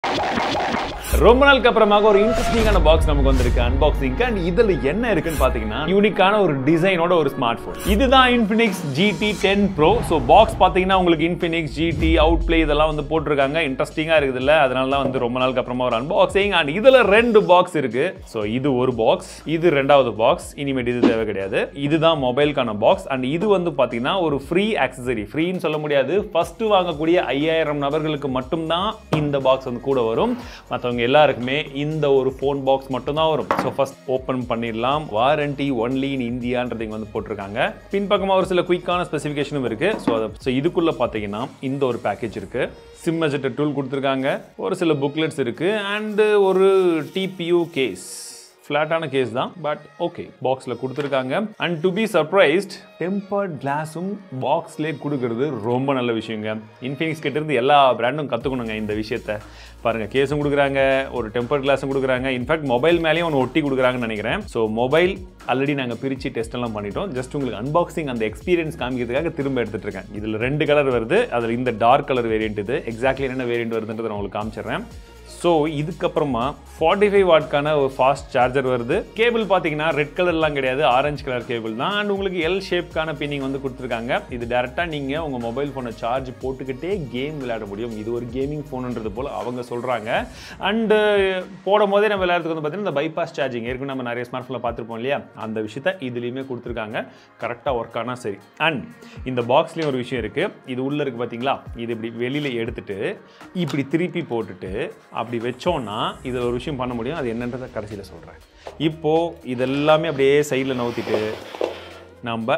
ரொம்ப நாளுக்கு அப்புறமாக ஒரு இன்ட்ரெஸ்டிங்கான பாக்ஸ் நமக்கு வந்திருக்கு அன்பாக்சிங் அண்ட் இதுல என்ன இருக்குன்னு பாத்தீங்கன்னா யூனிக்கான ஒரு டிசைனோட ஒரு ஸ்மார்ட் போன் இதுதான் Infinix GT ten pro so box பாத்தீங்கன்னா உங்களுக்கு இன்ஃபினிக்ஸ் ஜிடி அவுட் பிளே இதெல்லாம் வந்து போட்டிருக்காங்க இன்ட்ரெஸ்டிங்கா இருக்குது இல்ல அதனால தான் வந்து ரொம்ப நாளுக்கு அப்புறமா ஒரு அன்பாக்சிங் அண்ட் இதுல ரெண்டு பாக்ஸ் இருக்கு ஸோ இது ஒரு பாக்ஸ் இது ரெண்டாவது பாக்ஸ் இனிமேட் இது தேவை கிடையாது இதுதான் மொபைலுக்கான பாக்ஸ் அண்ட் இது வந்து பாத்தீங்கன்னா ஒரு ஃப்ரீ ஆக்சசரி ஃப்ரீன்னு சொல்ல முடியாது ஃபர்ஸ்ட் வாங்கக்கூடிய ஐயாயிரம் நபர்களுக்கு மட்டும்தான் இந்த பாக்ஸ் வந்து கூட வரும் மற்றவங்க எல்லாருக்குமே இந்த ஒரு ஃபோன் பாக்ஸ் மட்டும்தான் வரும் ஸோ ஃபர்ஸ்ட் ஓப்பன் பண்ணிடலாம் வாரண்டி ஒன்லி இன் இந்தியான்றது இங்க வந்து போட்டிருக்காங்க பின்பக்கமாக ஒரு சில குயிக்கான ஸ்பெசிஃபிகேஷனும் இருக்கு ஸோ அதை ஸோ இதுக்குள்ள பார்த்தீங்கன்னா இந்த ஒரு பேக்கேஜ் இருக்கு சிம் அஜெக்டர் டூல் கொடுத்துருக்காங்க ஒரு சில புக்லெட்ஸ் இருக்கு அண்டு ஒரு டிபியூ கேஸ் ஃப்ளாட்டான கேஸ் தான் பட் ஓகே பாக்ஸில் கொடுத்துருக்காங்க and to be surprised tempered கிளாஸும் பாக்ஸ்லேயே கொடுக்கறது ரொம்ப நல்ல விஷயங்க இன்ஃபினிக்ஸ் கிட்ட இருந்து எல்லா பிராண்டும் கற்றுக்கணுங்க இந்த விஷயத்த பாருங்க கேஸும் கொடுக்குறாங்க ஒரு டெம்பர் கிளாஸும் கொடுக்குறாங்க இன்ஃபேக்ட் மொபைல் மேலேயும் ஒன்று ஒட்டி கொடுக்குறாங்கன்னு நினைக்கிறேன் ஸோ மொபைல் ஆல்ரெடி நாங்கள் பிரித்து டெஸ்ட் எல்லாம் பண்ணிட்டோம் ஜஸ்ட் உங்களுக்கு அன்பாக்சிங் அந்த எக்ஸ்பீரியன்ஸ் காமிக்கிறதுக்காக திரும்ப எடுத்துட்டு இருக்கேன் இதில் ரெண்டு கலர் வருது அதில் இந்த டார்க் கலர் வேரியன்ட் இது எக்ஸாக்ட்லி என்ன வேரியன்ட் வருதுன்றதை நான் உங்களுக்கு காமிச்சிடுறேன் ஸோ இதுக்கப்புறமா ஃபார்ட்டி ஃபைவ் வாட்க்கான ஒரு ஃபாஸ்ட் சார்ஜர் வருது கேபிள் பார்த்தீங்கன்னா ரெட் கலர்லாம் கிடையாது ஆரஞ்சு கலர் கேபிள் தான் அண்ட் உங்களுக்கு எல் ஷேப்க்கான பின்னிங் வந்து கொடுத்துருக்காங்க இது டேரெக்டாக நீங்கள் உங்கள் மொபைல் ஃபோனை சார்ஜ் போட்டுக்கிட்டே கேம் விளையாட முடியும் இது ஒரு கேமிங் ஃபோனுன்றது போல் அவங்க சொல்கிறாங்க அண்டு போடும் போதே நம்ம விளையாடுறதுக்கு வந்து பார்த்தீங்கன்னா இந்த பைபாஸ் சார்ஜிங் ஏற்கனவே நம்ம நிறைய ஸ்மார்ட் ஃபோனில் பார்த்துருப்போம் இல்லையா அந்த விஷயத்த இதுலேயுமே கொடுத்துருக்காங்க கரெக்டாக ஒர்க் ஆனால் சரி அண்ட் இந்த பாக்ஸ்லேயும் ஒரு விஷயம் இருக்குது இது உள்ளே இருக்குது பார்த்தீங்களா இது இப்படி வெளியில் எடுத்துட்டு இப்படி திருப்பி போட்டுட்டு அப்படி வச்சோன்னா இது ஒரு விஷயம் பண்ண முடியும் அது என்னன்றதை கடைசியில் சொல்கிறேன் இப்போது இதெல்லாமே அப்படியே சைடில் நவுத்திட்டு நம்ம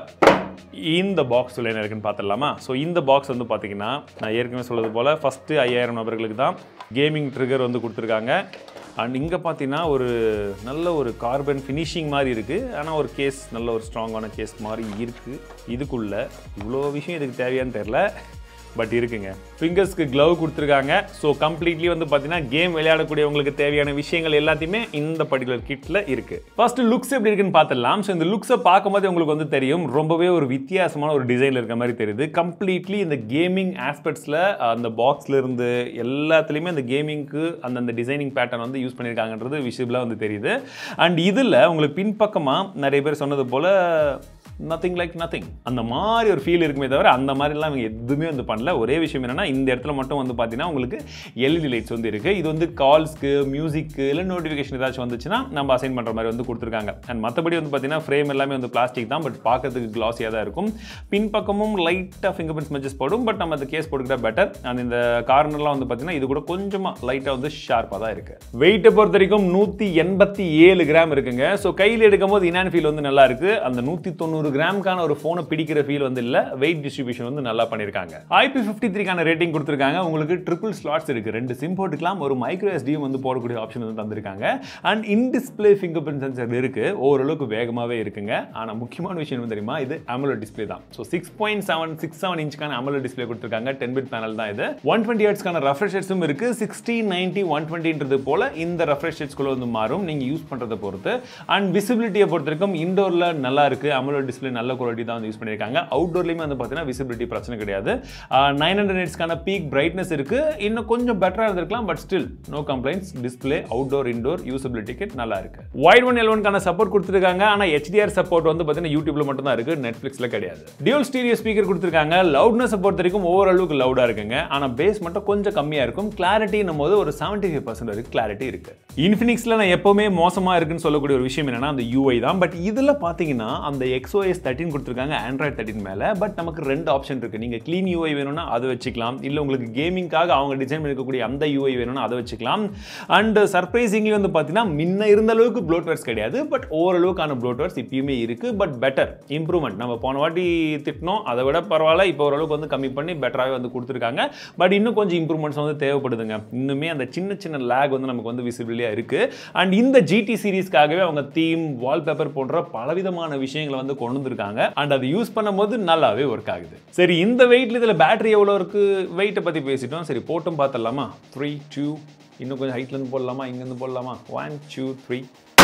இந்த பாக்ஸ் என்ன இருக்குன்னு பார்த்துடலாமா ஸோ இந்த பாக்ஸ் வந்து பார்த்தீங்கன்னா நான் ஏற்கனவே சொல்றது போல் ஃபஸ்ட்டு ஐயாயிரம் நபர்களுக்கு தான் கேமிங் ட்ரிகர் வந்து கொடுத்துருக்காங்க அண்ட் இங்கே பார்த்தீங்கன்னா ஒரு நல்ல ஒரு கார்பன் ஃபினிஷிங் மாதிரி இருக்குது ஆனால் ஒரு கேஸ் நல்ல ஒரு ஸ்ட்ராங்கான கேஸ் மாதிரி இருக்குது இதுக்குள்ள இவ்வளோ விஷயம் இதுக்கு தேவையான்னு தெரில பட் இருக்குங்க ஃபிங்கர்ஸ்க்கு க்ளவ் கொடுத்துருக்காங்க ஸோ கம்ப்ளீட்லி வந்து பார்த்தீங்கன்னா கேம் விளையாடக்கூடியவங்களுக்கு தேவையான விஷயங்கள் எல்லாத்தையுமே இந்த பர்டிகுலர் கிட்டில் இருக்கு ஃபர்ஸ்ட் லுக்ஸ் எப்படி இருக்குன்னு பார்த்துடலாம் ஸோ இந்த லுக்ஸை பார்க்கும்போது உங்களுக்கு வந்து தெரியும் ரொம்பவே ஒரு வித்தியாசமான ஒரு டிசைனில் இருக்க மாதிரி தெரியுது கம்ப்ளீட்லி இந்த கேமிங் ஆஸ்பெக்ட்ஸில் அந்த பாக்ஸ்ல இருந்து எல்லாத்துலேயுமே அந்த கேமிங்க்கு அந்தந்த டிசைனிங் பேட்டர்ன் வந்து யூஸ் பண்ணியிருக்காங்கன்றது விஷயபிளாக வந்து தெரியுது அண்ட் இதில் உங்களுக்கு பின்பக்கமாக நிறைய பேர் சொன்னது போல் நத்திங் லைக் நத்திங் அந்த மாதிரி ஒரு ஃபீல் இருக்குமே தவிர அந்த மாதிரிலாம் இவங்க எதுவுமே வந்து பண்ணல ஒரே விஷயம் என்னன்னா இந்த இடத்துல மட்டும் வந்து பார்த்தீங்கன்னா உங்களுக்கு எல்இடி லைட்ஸ் வந்து இருக்குது இது வந்து கால்ஸ்க்கு மியூசிக்கு இல்லை நோட்டிஃபிகேஷன் ஏதாச்சும் வந்துச்சுன்னா நம்ம அசைன் பண்ணுற மாதிரி வந்து கொடுத்துருக்காங்க அண்ட் மற்றபடி வந்து பார்த்தீங்கன்னா ஃப்ரேம் எல்லாமே வந்து பிளாஸ்டிக் தான் பட் பார்க்கறதுக்கு கிளாஸியாக தான் இருக்கும் பின்பக்கமும் லைட்டாக ஃபிங்கர் பிரிண்ட்ஸ் மெச்சஸ் போடும் பட் நம்ம அந்த கேஸ் போட்டுக்கிட்டா பெட்டர் அண்ட் இந்த கார்னர்லாம் வந்து பார்த்தீங்கன்னா இது கூட கொஞ்சமாக லைட்டாக வந்து ஷார்ப்பாக தான் இருக்குது வெயிட்டை பொறுத்த வரைக்கும் நூற்றி எண்பத்தி ஏழு கிராம் இருக்குங்க ஸோ கையில் எடுக்கும்போது இனான் ஃபீல் வந்து நல்லா இருக்குது அந்த நூற்றி தொண்ணூறு கிராம்க்கான ஒரு ஃபோனை பிடிக்கிற ஃபீல் வந்து இல்லை வெயிட் டிஸ்ட்ரிபியூஷன் வந்து நல்லா பண்ணியிருக்காங்க ஐபி ஃபிஃப்டி த்ரீக்கான ரேட்டிங் கொடுத்துருக்காங்க உங்களுக்கு ட்ரிபிள் ஸ்லாட்ஸ் இருக்குது ரெண்டு சிம் போட்டுக்கலாம் ஒரு மைக்ரோ எஸ்டியும் வந்து போடக்கூடிய ஆப்ஷன் வந்து தந்திருக்காங்க and in display fingerprint sensor இருக்குது ஓரளவுக்கு வேகமாகவே இருக்குங்க ஆனால் முக்கியமான விஷயம் என்ன தெரியுமா இது அமலோ டிஸ்பிளே தான் so six point seven six seven இன்ச்சுக்கான அமலோ டிஸ்பிளே கொடுத்துருக்காங்க டென் பிட் பேனல் தான் இது ஒன் டுவெண்ட்டி ஹெட்ஸ்க்கான ரெஃப்ரெஷ் ரேட்ஸும் இருக்குது சிக்ஸ்டி நைன்ட்டி ஒன் டுவெண்ட்டின்றது போல இந்த ரெஃப்ரெஷ் ரேட்ஸ்குள்ள வந்து மாறும் நீங்கள் யூஸ் பண்ணுறதை பொறுத்து அண்ட் விசிபிலிட்டியை பொறுத்த வரைக்கும் இண்டோரில் நல்லா இருக்குது அமலோ டிஸ்பிளே நல்ல குவாலிட்டி தான் வந்து யூஸ் பண்ணியிருக்காங்க அவுட்டோர்லையுமே வந்து பார்த்தீங்கன்னா விசிபிலிட்டி பிரச்சனை கிடையாது நைன் ஹண்ட்ரட் நெட்ஸ்க்கான பீக் பிரைட்னஸ் இருக்கு இன்னும் கொஞ்சம் பெட்டராக இருந்திருக்கலாம் but still no complaints display outdoor indoor யூசபிலிட்டிக்கு நல்லா இருக்கு வைட் ஒன் எல்வனுக்கான சப்போர்ட் கொடுத்துருக்காங்க ஆனால் ஹெச்டிஆர் சப்போர்ட் வந்து பார்த்தீங்கன்னா யூடியூப்ல மட்டும் தான் இருக்கு நெட்ஃபிளிக்ஸ்ல கிடையாது டியூல் ஸ்டீரியோ ஸ்பீக்கர் கொடுத்துருக்காங்க லவுட்னஸ் பொறுத்த வரைக்கும் ஓரளவுக்கு லவுடா இருக்குங்க ஆனால் பேஸ் மட்டும் கொஞ்சம் கம்மியா இருக்கும் கிளாரிட்டின்னும் போது ஒரு செவன்டி ஃபைவ் பர்சன்ட் வரைக்கும் கிளாரிட்டி இருக்கு இன்ஃபினிக்ஸ்ல நான் எப்பவுமே மோசமா இருக்குன்னு சொல்லக்கூடிய ஒரு விஷயம் என்னன்னா அந்த யூஐ தான் பட் இதுல பாத்தீங்கன்னா அந்த எக்ஸ்ஓஎஸ் தேர்ட்டின் கொடுத்துருக்காங்க ஆண்ட்ராய்ட் தேர்ட்டின் மேல பட் நமக்கு ரெண்டு ஆப்ஷன் இருக்கு நீங்க க்ளீன் யூஐ வேணும்னா அதை வச்சுக்கலாம் இல்ல உங்களுக்கு கேமிங்காக அவங்க டிசைன் பண்ணிருக்கக்கூடிய அந்த யூஐ வேணும்னா அதை வச்சுக்கலாம் அண்ட் சர்ப்ரைசிங்லி வந்து பார்த்தீங்கன்னா முன்ன இருந்த அளவுக்கு ப்ளோட்வேர்ஸ் கிடையாது பட் ஓரளவுக்கான ப்ளோட்வேர்ஸ் இப்பயுமே இருக்கு பட் பெட்டர் இம்ப்ரூவ்மெண்ட் நம்ம போன வாட்டி திட்டினோம் அதை விட பரவாயில்ல இப்போ ஓரளவுக்கு வந்து கம்மி பண்ணி பெட்டராகவே வந்து கொடுத்துருக்காங்க பட் இன்னும் கொஞ்சம் இம்ப்ரூவ்மெண்ட்ஸ் வந்து தேவைப்படுதுங்க இன்னுமே அந்த சின்ன சின்ன லேக் வந்து நமக்கு வந்து விசிபிலிட்டியாக இருக்கு அண்ட் இந்த ஜிடி சீரீஸ்க்காகவே அவங்க தீம் வால்பேப்பர் போன்ற பலவிதமான விஷயங்களை வந்து கொண்டு வந்திருக்காங்க அண்ட் அதை யூஸ் பண்ணும்போது நல்லாவே ஒர்க் ஆகுது சரி இந்த வெயிட்ல இதில் பேட்டரி எவ்வளோ இருக்கு வெயிட்டை பற்றி பேசிட்டோம் சரி போட்டும் பார்த்துடலாமா த்ரீ டூ இன்னும் கொஞ்சம் ஹைட்லேருந்து போடலாமா இங்கேருந்து போடலாமா ஒன் டூ த்ரீ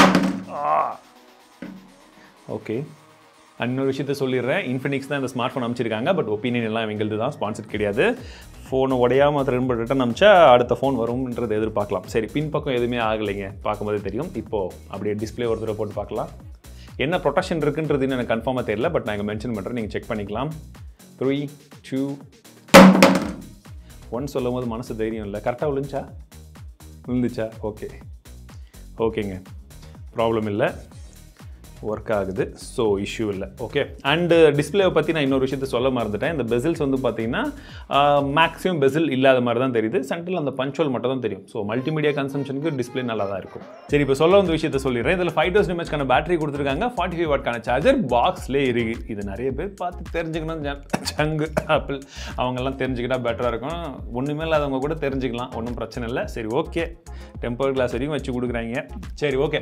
ஓகே இன்னொரு விஷயத்த சொல்லிடுறேன் இன்ஃபினிக்ஸ் தான் இந்த ஸ்மார்ட் ஃபோன் அமைச்சிருக்காங்க பட் ஒப்பீனியன் எல்லாம் எங்களுது தான் ஸ்பான்சர் கிடையாது ஃபோனை உடையாமல் திரும்ப ரிட்டன் அமிச்சா அடுத்த ஃபோன் வரும்ன்றது எதிர்பார்க்கலாம் சரி பின்பக்கம் எதுவுமே ஆகலைங்க பார்க்கும்போதே தெரியும் இப்போது அப்படியே டிஸ்ப்ளே ஒரு தடவை போட்டு பார்க்கலாம் என்ன ப்ரொடெக்ஷன் இருக்குன்றது இன்னும் எனக்கு கன்ஃபார்மாக தெரியல பட் நான் இங்கே மென்ஷன் பண்ணுறேன் நீங்கள் செக் பண்ணிக்கலாம் த்ரீ டூ ஒன் சொல்லும் போது மனசு தைரியம் இல்லை கரெக்டாக விழுந்துச்சா விழுந்துச்சா ஓகே ஓகேங்க ப்ராப்ளம் இல்லை ஒர்க் ஆகுது ஸோ இஷ்யூ இல்லை ஓகே அண்டு டிஸ்பிளேவை பற்றி நான் இன்னொரு விஷயத்த சொல்ல மறந்துட்டேன் இந்த பெசில்ஸ் வந்து பார்த்தீங்கன்னா மேக்ஸிமம் பெசில் இல்லாத மாதிரி தான் தெரியுது சென்டரில் அந்த பஞ்சுவல் மட்டும் தான் தெரியும் ஸோ மல்டிமீடியா கன்சம்ஷனுக்கு டிஸ்பிளே நல்லா தான் இருக்கும் சரி இப்போ சொல்ல வந்த விஷயத்த சொல்லிடுறேன் இதில் ஃபைவ் தௌசண்ட் எம்எச்க்கான பேட்டரி கொடுத்துருக்காங்க ஃபார்ட்டி ஃபைவ் வாட்கான சார்ஜர் பாக்ஸ்லேயே இருக்கு இது நிறைய பேர் பார்த்து தெரிஞ்சுக்கணும் ஜ- சங்கு ஆப்பிள் அவங்கெல்லாம் தெரிஞ்சுக்கிட்டா பெட்டராக இருக்கும் ஒன்றுமே இல்லாதவங்க கூட தெரிஞ்சுக்கலாம் ஒன்றும் பிரச்சனை இல்லை சரி ஓகே டெம்பர் கிளாஸ் வரைக்கும் வச்சு கொடுக்குறாங்க சரி ஓகே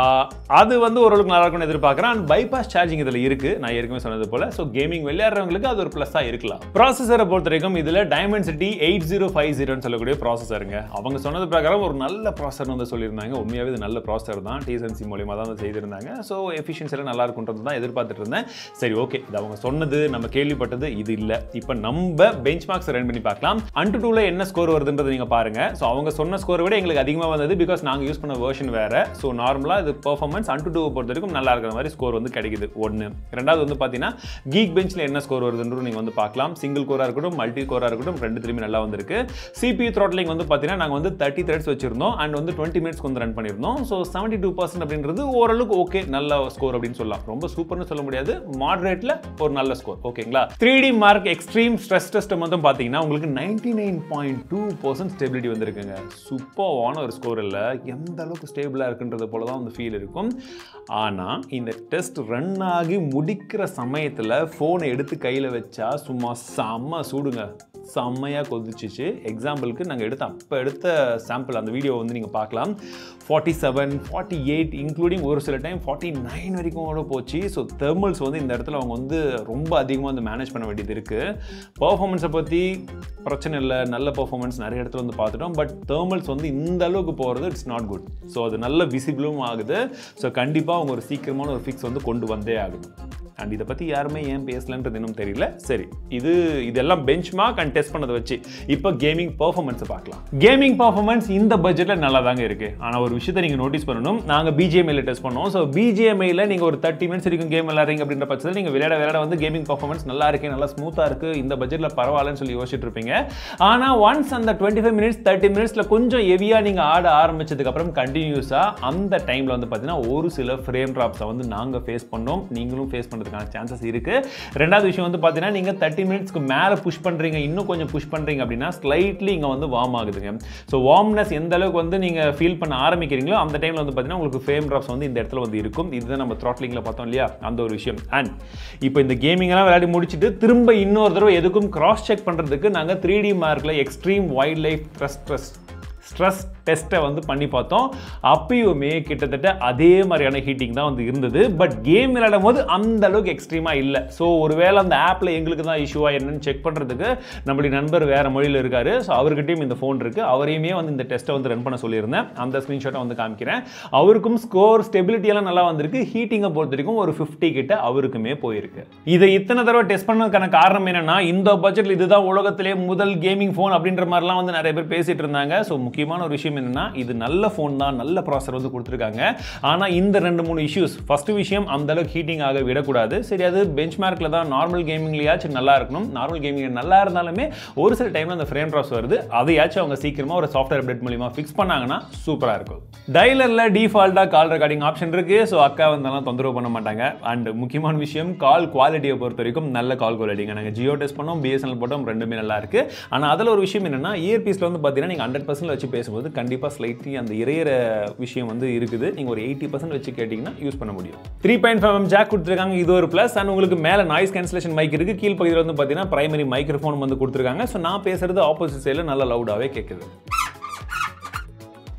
அது வந்து ஓரளவுக்கு நல்லா இருக்கும்னு எதிர்பார்க்குறேன் அண்ட் பைபாஸ் சார்ஜிங் இதில் இருக்குது நான் ஏற்கனவே சொன்னது போல் ஸோ கேமிங் விளையாடுறவங்களுக்கு அது ஒரு ப்ளஸ்ஸாக இருக்கலாம் ப்ராசஸரை பொறுத்த வரைக்கும் இதில் டைமென்சிட்டி எயிட் ஜீரோ ஃபைவ் ஜீரோன்னு சொல்லக்கூடிய ப்ராசஸருங்க அவங்க சொன்னது பிரகாரம் ஒரு நல்ல ப்ராசஸர் வந்து சொல்லியிருந்தாங்க உண்மையாகவே இது நல்ல ப்ராசஸர் தான் டிஎஸ்என்சி மூலியமாக தான் வந்து செய்திருந்தாங்க ஸோ எஃபிஷியன்சியில் நல்லா இருக்குன்றது தான் எதிர்பார்த்துட்டு இருந்தேன் சரி ஓகே இது அவங்க சொன்னது நம்ம கேள்விப்பட்டது இது இல்லை இப்போ நம்ம பெஞ்ச் மார்க்ஸ் ரன் பண்ணி பார்க்கலாம் அன்டு டூவில் என்ன ஸ்கோர் வருதுன்றது நீங்கள் பாருங்க ஸோ அவங்க சொன்ன ஸ்கோரை விட எங்களுக்கு அதிகமாக வந்தது பிகாஸ் நாங்கள் யூஸ் பண்ண வெர்ஷன் வேற ஸோ நார்மலாக இது பெர்ஃபார்மன்ஸ் அன்டு டூவை பொறுத்த வரைக்கும் நல்லா இருக்கிற மாதிரி ஸ்கோர் வந்து கிடைக்குது ஒன்று ரெண்டாவது வந்து பார்த்தீங்கன்னா கீக் பெஞ்சில் என்ன ஸ்கோர் வருதுன்றது நீங்கள் வந்து பார்க்கலாம் சிங்கிள் கோராக இருக்கட்டும் மல்டி கோராக இருக்கட்டும் ரெண்டு திரும்பி நல்லா வந்திருக்கு சிபி த்ரோட்லிங் வந்து பார்த்தீங்கன்னா நாங்கள் வந்து தேர்ட்டி த்ரெட்ஸ் வச்சிருந்தோம் அண்ட் வந்து டுவெண்ட்டி மினிட்ஸ்க்கு வந்து ரன் பண்ணியிருந்தோம் ஸோ செவன்ட்டி டூ பர்சன்ட் அப்படின்றது ஓரளவுக்கு ஓகே நல்ல ஸ்கோர் அப்படின்னு சொல்லலாம் ரொம்ப சூப்பர்னு சொல்ல முடியாது மாடரேட்டில் ஒரு நல்ல ஸ்கோர் ஓகேங்களா three D mark extreme stress test மட்டும் பார்த்தீங்கன்னா உங்களுக்கு ninety nine point two percent stability வந்திருக்குங்க சூப்பர்வான ஒரு ஸ்கோர் இல்லை எந்த அளவுக்கு ஸ்டேபிளாக இருக்குன்றது போல தான் வந்து ஃபீல் இருக்கும் ஆனால் இந்த டெஸ்ட் ரன் ஆகி முடிக்கிற சமயத்தில் ஃபோனை எடுத்து கையில் வச்சா சும்மா செம்ம சூடுங்க செம்மையாக கொதிச்சிச்சு எக்ஸாம்பிளுக்கு நாங்கள் எடுத்த அப்போ எடுத்த சாம்பிள் அந்த வீடியோ வந்து நீங்கள் பார்க்கலாம் forty seven forty eight including ஒரு சில டைம் ஃபார்ட்டி நைன் வரைக்கும் கூட போச்சு ஸோ தெர்மல்ஸ் வந்து இந்த இடத்துல அவங்க வந்து ரொம்ப அதிகமாக வந்து மேனேஜ் பண்ண வேண்டியது இருக்குது பர்ஃபார்மன்ஸை பற்றி பிரச்சனை இல்லை நல்ல பர்ஃபார்மன்ஸ் நிறைய இடத்துல வந்து பார்த்துட்டோம் பட் தெர்மல்ஸ் வந்து இந்த அளவுக்கு போகிறது இட்ஸ் நாட் குட் ஸோ அது நல்ல விசிபிளும் ஆகுது ஸோ கண்டிப்பாக அவங்க ஒரு சீக்கிரமான ஒரு ஃபிக்ஸ் வந்து கொண்டு வந்தே ஆகுது அண்ட் இதை பற்றி யாருமே ஏன் பேசலன்றது இன்னும் தெரியல சரி இது இதெல்லாம் பெஞ்ச் மார்க் அண்ட் டெஸ்ட் பண்ணதை வச்சு இப்போ கேமிங் பர்ஃபார்மன்ஸை பார்க்கலாம் கேமிங் பர்ஃபார்மன்ஸ் இந்த பட்ஜெட்டில் நல்லா தாங்க இருக்குது ஆனால் ஒரு விஷயத்தை நீங்கள் நோட்டீஸ் பண்ணணும் நாங்கள் பிஜிஎம்ஐல டெஸ்ட் பண்ணோம் ஸோ பிஜிஎம்ஐல நீங்கள் ஒரு தேர்ட்டி மினிட்ஸ் வரைக்கும் கேம் விளையாடுறீங்க அப்படின்ற பட்சத்தில் நீங்கள் விளையாட விளையாட வந்து கேமிங் பர்ஃபார்மன்ஸ் நல்லா இருக்கு நல்லா ஸ்மூத்தாக இருக்குது இந்த பட்ஜெட்டில் பரவாயில்லன்னு சொல்லி யோசிச்சுட்டு இருப்பீங்க ஆனால் ஒன்ஸ் அந்த டுவெண்ட்டி ஃபைவ் மினிட்ஸ் தேர்ட்டி மினிட்ஸில் கொஞ்சம் ஹெவியாக நீங்கள் ஆட ஆரம்பிச்சதுக்கப்புறம் கண்டினியூஸாக அந்த டைமில் வந்து பார்த்தீங்கன்னா ஒரு சில ஃப்ரேம் ட்ராப்ஸை வந்து நாங்கள் ஃபேஸ் பண்ணோம் நீங்களும் ஃபேஸ் பண்ணுறதுக்கான சான்சஸ் இருக்குது ரெண்டாவது விஷயம் வந்து பார்த்தீங்கன்னா நீங்கள் தேர்ட்டி மினிட்ஸ்க்கு மேலே புஷ் பண்ணுறீங்க இன்னும் கொஞ்சம் புஷ் பண்ணுறீங்க அப்படின்னா ஸ்லைட்லி இங்கே வந்து வார்ம் ஆகுதுங்க ஸோ வார்ம்னஸ் எந்த அளவுக்கு வந்து நீங்கள் ஃபீல் பண்ண ஆரம்பிக்கிறீங்களோ அந்த டைமில் வந்து பார்த்தீங்கன்னா உங்களுக்கு ஃப்ரேம் ட்ராப்ஸ் வந்து இந்த இடத்துல வந்து இருக்கும் இதுதான் நம்ம த்ராட்லிங்கில் பார்த்தோம் இல்லையா அந்த ஒரு விஷயம் அண்ட் இப்போ இந்த கேமிங்லாம் விளையாடி முடிச்சுட்டு திரும்ப இன்னொரு தடவை எதுக்கும் கிராஸ் செக் பண்ணுறதுக்கு நாங்கள் த்ரீ டி மார்க்கில் எக்ஸ்ட்ரீம் வைல்ட் லைஃப் ட்ரஸ் ட்ரஸ் ஸ்ட்ரெஸ் டெஸ்ட்டை வந்து பண்ணி பார்த்தோம் அப்பயுமே கிட்டத்தட்ட அதே மாதிரியான ஹீட்டிங் தான் வந்து இருந்தது பட் கேம் விளையாடும் போது அந்த அளவுக்கு எக்ஸ்ட்ரீமாக இல்லை ஸோ ஒருவேளை அந்த ஆப்பில் எங்களுக்கு தான் இஷ்யூவா என்னன்னு செக் பண்ணுறதுக்கு நம்மளுடைய நண்பர் வேறு மொழியில் இருக்காரு ஸோ அவர்கிட்டயும் இந்த ஃபோன் இருக்குது அவரையுமே வந்து இந்த டெஸ்ட்டை வந்து ரன் பண்ண சொல்லியிருந்தேன் அந்த ஸ்க்ரீன்ஷாட்டை வந்து காமிக்கிறேன் அவருக்கும் ஸ்கோர் ஸ்டெபிலிட்டி எல்லாம் நல்லா வந்திருக்கு ஹீட்டிங்கை பொறுத்த வரைக்கும் ஒரு ஃபிஃப்டி கிட்ட அவருக்குமே போயிருக்கு இதை இத்தனை தடவை டெஸ்ட் பண்ணதுக்கான காரணம் என்னன்னா இந்த பட்ஜெட்டில் இதுதான் உலகத்திலே முதல் கேமிங் ஃபோன் அப்படின்ற மாதிரிலாம் வந்து நிறைய பேர் பேசிட்டு இருந்தாங்க ஸோ முக்கியமான ஒரு விஷயம் என்னன்னா இது நல்ல ஃபோன் தான் நல்ல ப்ராசர் வந்து கொடுத்துருக்காங்க ஆனால் இந்த ரெண்டு மூணு இஷ்யூஸ் ஃபர்ஸ்ட் விஷயம் அந்த அளவுக்கு ஹீட்டிங் ஆக விடக்கூடாது சரி அது பெஞ்ச் மார்க்கில் தான் நார்மல் கேமிங்லையாச்சும் நல்லா இருக்கணும் நார்மல் கேமிங் நல்லா இருந்தாலுமே ஒரு சில டைமில் அந்த ஃப்ரேம் ட்ராப்ஸ் வருது அதையாச்சும் அவங்க சீக்கிரமாக ஒரு சாஃப்ட்வேர் அப்டேட் மூலியமாக ஃபிக்ஸ் பண்ணாங்கன்னா சூப்பராக இருக்கும் டைலரில் டிஃபால்ட்டாக கால் ரெக்கார்டிங் ஆப்ஷன் இருக்கு ஸோ அக்கா வந்தாலும் தொந்தரவு பண்ண மாட்டாங்க அண்ட் முக்கியமான விஷயம் கால் குவாலிட்டியை பொறுத்த வரைக்கும் நல்ல கால் குவாலிட்டிங்க நாங்கள் ஜியோ டெஸ்ட் பண்ணோம் பிஎஸ்என்எல் போட்டோம் ரெண்டுமே நல்லா இருக்கு ஆனால் அதில் ஒரு விஷயம் என்னன்னா இயர்பீஸில் வந்து பார்த்தீங்கன்னா நீங்கள் ஹண்ட்ரட் பர்சன்ட் வச்சு பேசும்போது கண்டிப்பாக ஸ்லைட்லி அந்த இறையிற விஷயம் வந்து இருக்குது நீங்கள் ஒரு எயிட்டி பர்சன்ட் வச்சு கேட்டிங்கன்னா யூஸ் பண்ண முடியும் three point five M jack கொடுத்துருக்காங்க இது ஒரு ப்ளஸ் அண்ட் உங்களுக்கு மேலே நாய்ஸ் கேன்சலேஷன் மைக் இருக்கு கீழ் பகுதியில் வந்து பார்த்தீங்கன்னா பிரைமரி மைக்ரோஃபோன் வந்து கொடுத்துருக்காங்க ஸோ நான் பேசுறது ஆப்போசிட் சைடில் நல்ல லவுடாகவே கேட்குது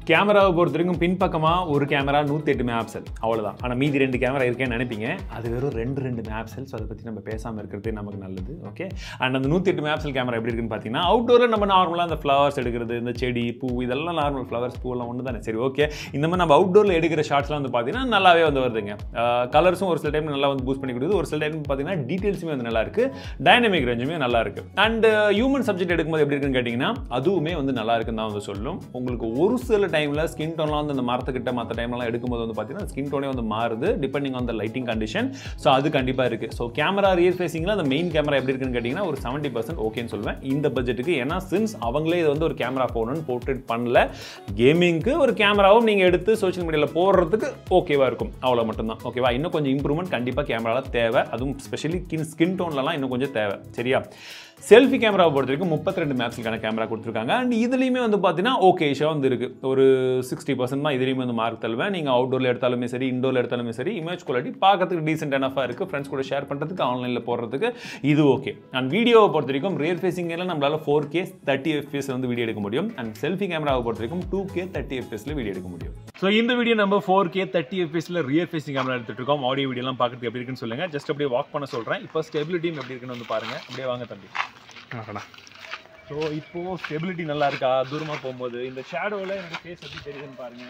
கேமராவை பொறுத்த வரைக்கும் பின்பக்கமாக ஒரு கேமரா நூற்றி எட்டு மேப்சல் அவ்வளோதான் ஆனால் மீதி ரெண்டு கேமரா இருக்கேன்னு நினைப்பீங்க அது வெறும் ரெண்டு ரெண்டு மேப்சல் ஸோ அதை பற்றி நம்ம பேசாமல் இருக்கிறதே நமக்கு நல்லது ஓகே அண்ட் அந்த நூற்றி எட்டு மேப்சல் கேமரா எப்படி இருக்குன்னு பார்த்தீங்கன்னா அவுட்டோரில் நம்ம நார்மலாக அந்த ஃப்ளவர்ஸ் எடுக்கிறது இந்த செடி பூ இதெல்லாம் நார்மல் ஃப்ளவர்ஸ் பூவெல்லாம் ஒன்று தானே சரி ஓகே இந்த மாதிரி நம்ம அவுட்டோரில் எடுக்கிற ஷார்ட்ஸ்லாம் வந்து பார்த்தீங்கன்னா நல்லாவே வந்து வருதுங்க கலர்ஸும் ஒரு சில டைம் நல்லா வந்து பூஸ்ட் பண்ணி கொடுக்குது ஒரு சில டைம் பார்த்தீங்கன்னா டீட்டெயில்ஸுமே வந்து நல்லா இருக்கு டைனமிக் ரேஞ்சுமே நல்லா இருக்கு அண்ட் ஹியூமன் சப்ஜெக்ட் எடுக்கும்போது எப்படி இருக்குன்னு கேட்டிங்கன்னா அதுவுமே வந்து நல்லா இருக்குன்னு தான் வந்து சொல்லும் உங்களுக்கு ஒரு சில டைமில் ஸ்கின் டோன்லாம் வந்து அந்த மரத்துக்கிட்ட மற்ற டைம்லாம் எடுக்கும்போது வந்து பார்த்தீங்கன்னா ஸ்கின் டோனே வந்து மாறுது depending on the lighting condition so அது கண்டிப்பாக இருக்குது ஸோ கேமரா ரியர் ஃபேஸிங்கில் அந்த மெயின் கேமரா எப்படி இருக்குன்னு கேட்டிங்கன்னா ஒரு செவன்ட்டி பர்சன்ட் ஓகேன்னு சொல்லுவேன் இந்த பட்ஜெட்டுக்கு ஏன்னா சின்ஸ் அவங்களே இது வந்து ஒரு கேமரா ஃபோனுன்னு போர்ட்ரேட் பண்ணல கேமிங்க்கு ஒரு கேமராவும் நீங்கள் எடுத்து சோஷியல் மீடியாவில் போடுறதுக்கு ஓகேவாக இருக்கும் அவ்வளோ மட்டும்தான் ஓகேவா இன்னும் கொஞ்சம் இம்ப்ரூவ்மெண்ட் கண்டிப்பாக கேமராவில் தேவை அதுவும் ஸ்பெஷலி ஸ்கின் ஸ்கின் டோன்லலாம் இன்னும் கொஞ்சம் தேவை சரியா செல்ஃபி கேமராவை பொறுத்த வரைக்கும் முப்பத்தி ரெண்டு மேப்ஸுக்கான கேமரா கொடுத்துருக்காங்க அண்ட் இதுலேயுமே வந்து பார்த்தீங்கன்னா ஓகே ஷோ வந்து இருக்குது ஒரு சிக்ஸ்டி பர்சன்ட் தான் இதுலேயுமே வந்து மார்க் தருவேன் நீங்கள் அவுட்டோரில் எடுத்தாலுமே சரி இண்டோரில் எடுத்தாலுமே சரி இமேஜ் குவாலிட்டி பார்க்கறதுக்கு டீசென்ட் எனஃபாக இருக்குது ஃப்ரெண்ட்ஸ் கூட ஷேர் பண்ணுறதுக்கு ஆன்லைனில் போடுறதுக்கு இது ஓகே அண்ட் வீடியோவை பொறுத்த வரைக்கும் ரியர் ஃபேஸிங்கில் நம்மளால் ஃபோர் கே தேர்ட்டி எஃபிஎஸ் வந்து வீடியோ எடுக்க முடியும் அண்ட் செல்ஃபி கேமராவை பொறுத்த வரைக்கும் டூ கே தேர்ட்டி எஃபிஎஸ்ல வீடியோ எடுக்க முடியும் ஸோ இந்த வீடியோ நம்ம ஃபோர் கே தேர்ட்டி எஃபிஎஸ்ல ரியர் ஃபேஸிங் கேமரா எடுத்துட்டு இருக்கோம் ஆடியோ வீடியோலாம் பார்க்கறதுக்கு எப்படி இருக்குன்னு சொல்லுங்க ஜஸ்ட் அப்படியே வாக் பண்ண சொல்கிறேன் இப்போ ஸ்டெபிலிட்டியும் எப்படி இருக்குன்னு வந்து பாருங்க அப்படியே வாங்க தம்பி ஸோ இப்போ ஸ்டெபிலிட்டி நல்லா இருக்கா தூரமாக போகும்போது இந்த ஷேடோவில் எனக்கு ஃபேஸ் எப்படி தெரியுதுன்னு பாருங்க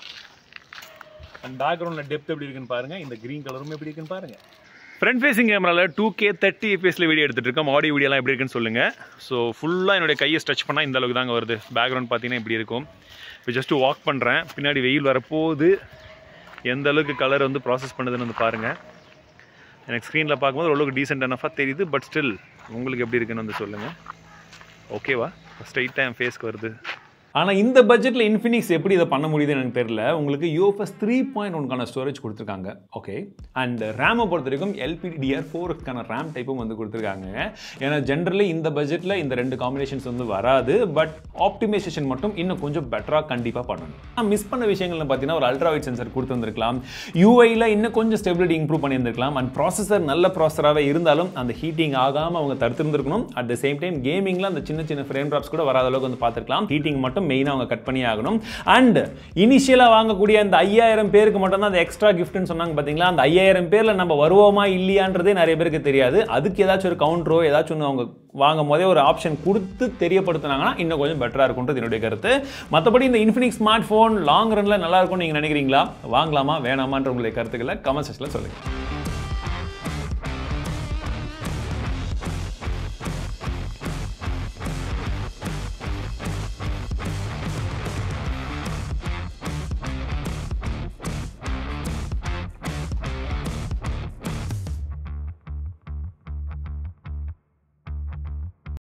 அண்ட் பேக்ரவுண்டில் டெப்த் எப்படி இருக்குன்னு பாருங்க இந்த க்ரீன் கலரும் எப்படி இருக்குன்னு பாருங்க ஃப்ரண்ட் ஃபேசிங் கேமராவில் டூ கே தேர்ட்டி எஃபிஎஸ்ல வீடியோ எடுத்துட்டு இருக்கோம் ஆடியோ வீடியோலாம் எப்படி இருக்குன்னு சொல்லுங்க ஸோ ஃபுல்லாக என்னுடைய கையை ஸ்ட்ரெச் பண்ணால் இந்த அளவுக்கு தாங்க வருது பேக்ரவுண்ட் பார்த்தீங்கன்னா இப்படி இருக்கும் இப்போ ஜஸ்ட் வாக் பண்ணுறேன் பின்னாடி வெயில் வரப்போகுது எந்த அளவுக்கு கலர் வந்து ப்ராசஸ் பண்ணுதுன்னு வந்து பாருங்கள் எனக்கு ஸ்க்ரீனில் பார்க்கும்போது ஓரளவுக்கு டீசென்ட் எனஃபாக தெரியுது பட் ஸ்டில் உங்களுக்கு எப்படி இருக்குன்னு வந்து சொல்லுங்கள் ஓகேவா ஸ்ட்ரைட்டாக என் ஃபேஸ்க்கு வருது ஆனால் இந்த பட்ஜெட்டில் இன்ஃபினிக்ஸ் எப்படி இதை பண்ண முடியுதுன்னு எனக்கு தெரியல உங்களுக்கு யூஎஃப்எஸ் த்ரீ பாயிண்ட் ஒன்கான ஸ்டோரேஜ் கொடுத்துருக்காங்க ஓகே அண்ட் ரேமை பொறுத்த வரைக்கும் எல்பிடிஆர் ஃபோருக்கான ரேம் டைப்பும் வந்து கொடுத்துருக்காங்க ஏன்னா ஜென்ரலி இந்த பட்ஜெட்டில் இந்த ரெண்டு காம்பினேஷன்ஸ் வந்து வராது பட் ஆப்டிமைசேஷன் மட்டும் இன்னும் கொஞ்சம் பெட்டராக கண்டிப்பாக பண்ணணும் நான் மிஸ் பண்ண விஷயங்கள்னு பார்த்தீங்கன்னா ஒரு அல்ட்ரா வைட் சென்சர் கொடுத்துருந்துருக்கலாம் யூஐயில் இன்னும் கொஞ்சம் ஸ்டெபிலிட்டி இம்ப்ரூவ் பண்ணியிருந்திருக்கலாம் அண்ட் ப்ராசஸர் நல்ல ப்ராசஸராகவே இருந்தாலும் அந்த ஹீட்டிங் ஆகாமல் அவங்க தடுத்திருந்திருக்கணும் அட் த சேம் டைம் கேமிங்கில் அந்த சின்ன சின்ன ஃப்ரேம் ட்ராப்ஸ் கூட வராத அளவுக்கு வந்து பார்த்துருக்கலாம் ஹீட்டிங் மட்டும் மெயினாக அவங்க கட் பண்ணி ஆகணும் அண்ட் இனிஷியலாக வாங்கக்கூடிய அந்த ஐயாயிரம் பேருக்கு மட்டும் தான் அந்த எக்ஸ்ட்ரா கிஃப்ட்னு சொன்னாங்க பார்த்தீங்களா அந்த ஐயாயிரம் பேரில் நம்ம வருவோமா இல்லையான்றதே நிறைய பேருக்கு தெரியாது அதுக்கு ஏதாச்சும் ஒரு கவுண்டரோ ஏதாச்சும் ஒன்று அவங்க வாங்கும் போதே ஒரு ஆப்ஷன் கொடுத்து தெரியப்படுத்துனாங்கன்னா இன்னும் கொஞ்சம் பெட்டராக இருக்கும்ன்றது என்னுடைய கருத்து மற்றபடி இந்த இன்ஃபினிக்ஸ் ஸ்மார்ட் ஃபோன் லாங் ரனில் நல்லா இருக்கும்னு நீங்கள் நினைக்கிறீங்களா வாங்கலாமா வேணாமான்ற உங்களுடைய கருத்துக்களை கமெண்ட் செக்ஷனில் சொல்லுங்கள்